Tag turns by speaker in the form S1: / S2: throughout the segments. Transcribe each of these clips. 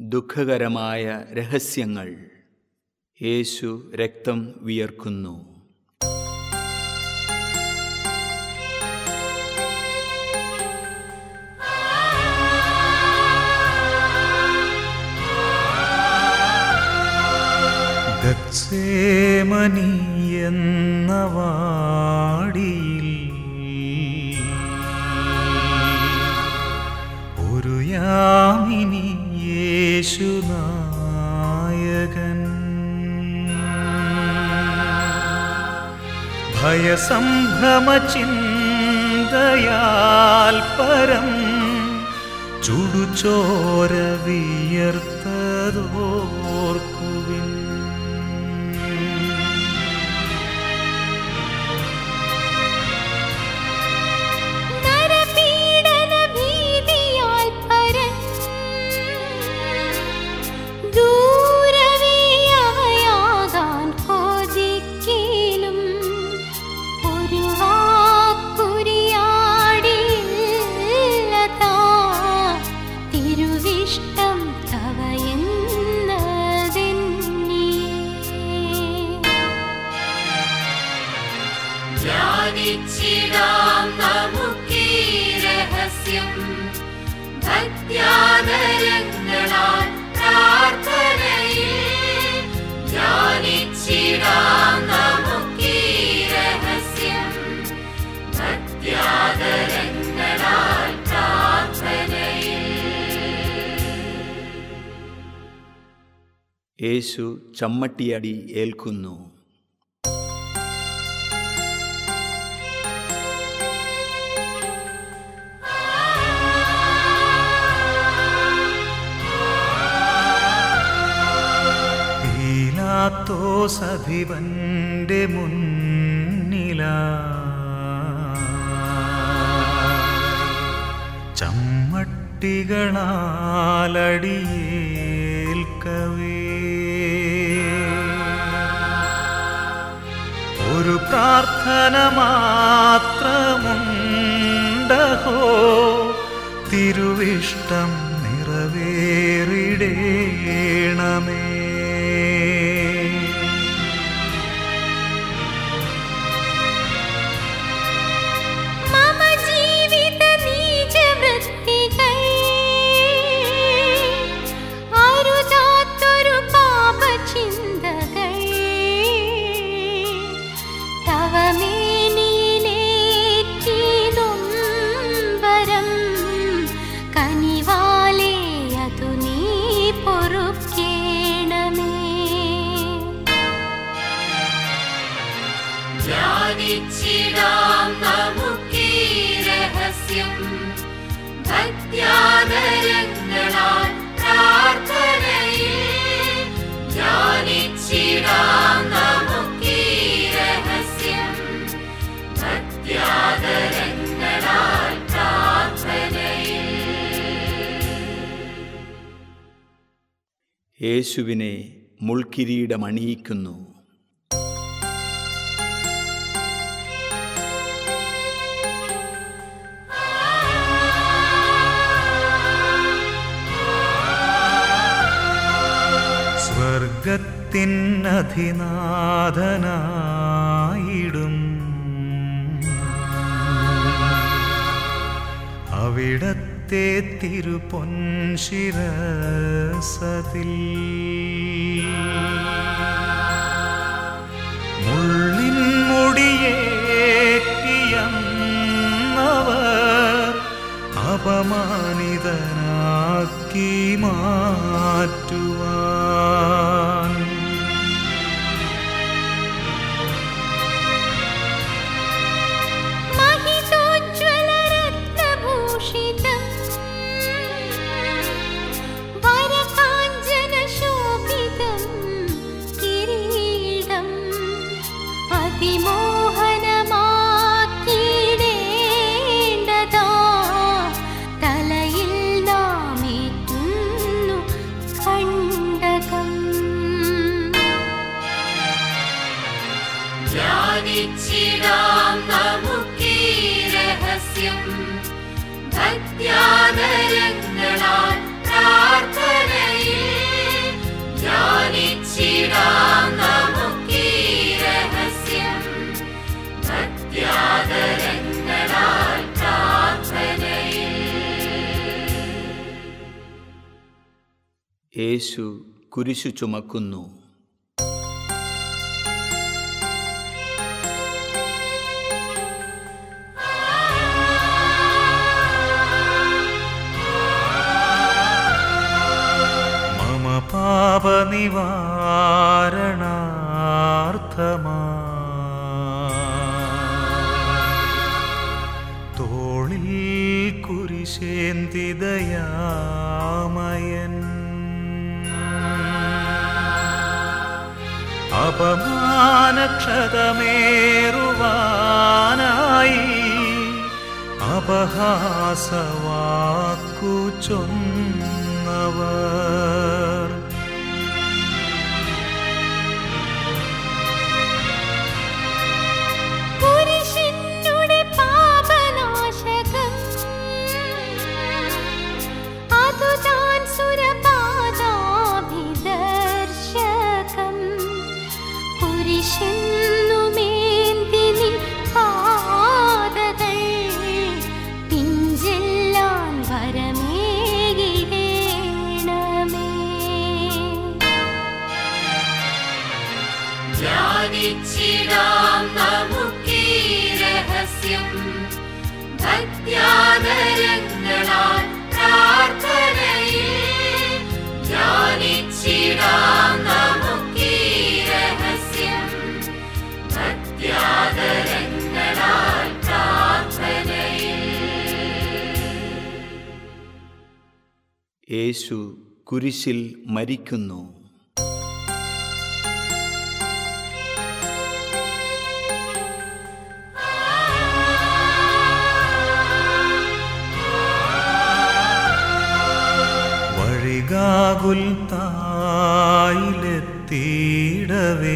S1: ദുഃഖകരമായ രഹസ്യങ്ങൾ യേശു രക്തം വിയർക്കുന്നു
S2: ഗത്സേമനി എന്ന വാടിയിൽ ഒരു യാമിനി യേശുനായകൻ ഭയസംഭ്രമ ചിന്തയാൽ പരം ചുടുചോര വിയർത്തതോർക്കുവിൻ
S3: നരപീഡന ഭീതിയാൽ പരൻ ദൂരവേ അവയാകാൻ കൊതിക്കിലും ഒരു വാക്കുരിയാടില്ലതാ തിരുവിഷ്ടം തവയെന്നതെന്നിയേ
S4: ധ്യാനിച്ചിടാം നമുക്കീ രഹസ്യം ഭക്ത്യാദരങ്ങളാൽ പ്രാർത്ഥനയിൽ ധ്യാനിച്ചിടാം നമുക്കീ രഹസ്യം ഭക്ത്യാദരങ്ങളാൽ പ്രാർത്ഥനയിൽ
S1: യേശു ചമ്മട്ടിയടി ഏൽക്കുന്നു
S2: പീലാത്തോസഭിവന്റെ മുന്നില ചമ്മട്ടികളാലടിയേൽക്കവേ ഒരു പ്രാർത്ഥന മാത്രമുണ്ടഹോ തിരുവിഷ്ടം നിറവേറിടേണമേ
S3: മമ ജീവിത നീചവൃത്തികൾ അരുതാത്തൊരു പാപചിന്തകൾ തവ മേനിയിലേറ്റിതുംബരം കനിവാലേ അതു നീ പൊറുക്കേണമേ
S4: ധ്യാനിച്ചിടാം നമുക്കീ രഹസ്യം ഭക്ത്യാദരങ്ങളാൽ പ്രാർത്ഥനയിൽ ധ്യാനിച്ചിടാം നമുക്കീ രഹസ്യം ഭക്ത്യാദരങ്ങളാൽ പ്രാർത്ഥനയിൽ
S1: യേശുവിനെ മുൾക്കിരീടമണിയിക്കുന്നു
S2: സ്വർഗത്തിനധിനാഥനായിടും അവിടത്തെ തിരുപൊൻശിരസതിൽ മുള്ളിൻ മുടിയേറ്റിയന്നവർ അപമാനിതനാക്കി മാറ്റുവാൻ
S3: महितोज्ज्वलरत्नभूषितम् वरकाञ्चनशोभितं किरीटम् അതിമോഹനമാക്കിയിടേണ്ടതാ തലയിൽ നാമേറ്റുന്നു കണ്ടകം
S4: ധ്യാനിച്ചിടാം നമുക്കീ രഹസ്യം ഭക്ത്യാദരങ്ങളാൽ പ്രാർത്ഥനയിൽ
S1: യേശു കുരിശു ചുമക്കുന്നു
S2: മമ പാപനിവാരണാർത്ഥമാ തോളിൽ കുരിശേന്തിദയാമയൻ അപമാനക്ഷതമേറുവാനായി അപഹാസവാക്കു ചൊന്നവർ
S3: കുരിശിനുടെ പാപനാശകം അതുതാൻ സുരപാദാഭിദർശകം കുരിശെന്നുമേന്തി നിൻ പാതകൾ പിഞ്ചെല്ലാൻ വരമേകിടേണമേ
S4: ധ്യാനിച്ചിടാം നമുക്കീ രഹസ്യം ഭക്ത്യാദരങ്ങളാൽ പ്രാർത്ഥനയിൽ ധ്യാനിച്ചിടാം നമുക്കീ രഹസ്യം ഭക്ത്യാദരങ്ങളാൽ പ്രാർത്ഥനയിൽ
S1: യേശു കുരിശിൽ മരിക്കുന്നു
S2: വഴികാകുൽ തായിലെത്തിയിടവേ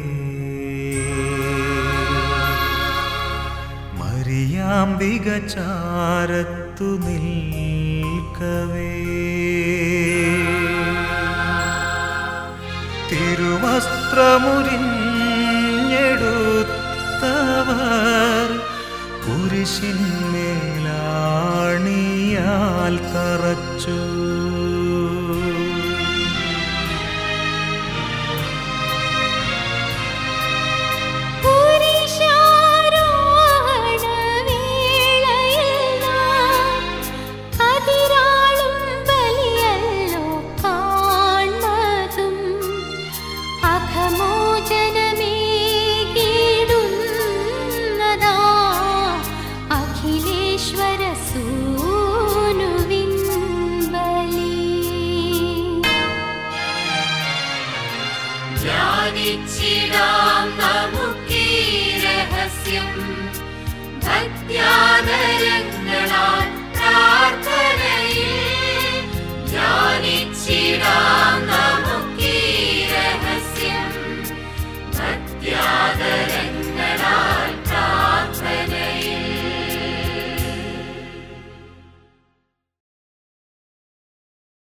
S2: മരിയാംബിക ചാരത്തു നിൽക്കവേ തിരുവസ്ത്രമുരിഞ്ഞെടുത്തവർ കുരിശിന്മേലാണിയാൽ തറച്ചു
S3: കുരിശാരോഹണ വേളയിൽ നാം അതിരാളും ബലിയല്ലോ കാൺമതും അഘമോചനമേകിടുന്നതാ അഖിലേശ്വര സൂനുവിൻ ബലി
S4: ധ്യാനിച്ചിടാം നമുക്കീ രഹസ്യം ഭക്ത്യാദരങ്ങളാൽ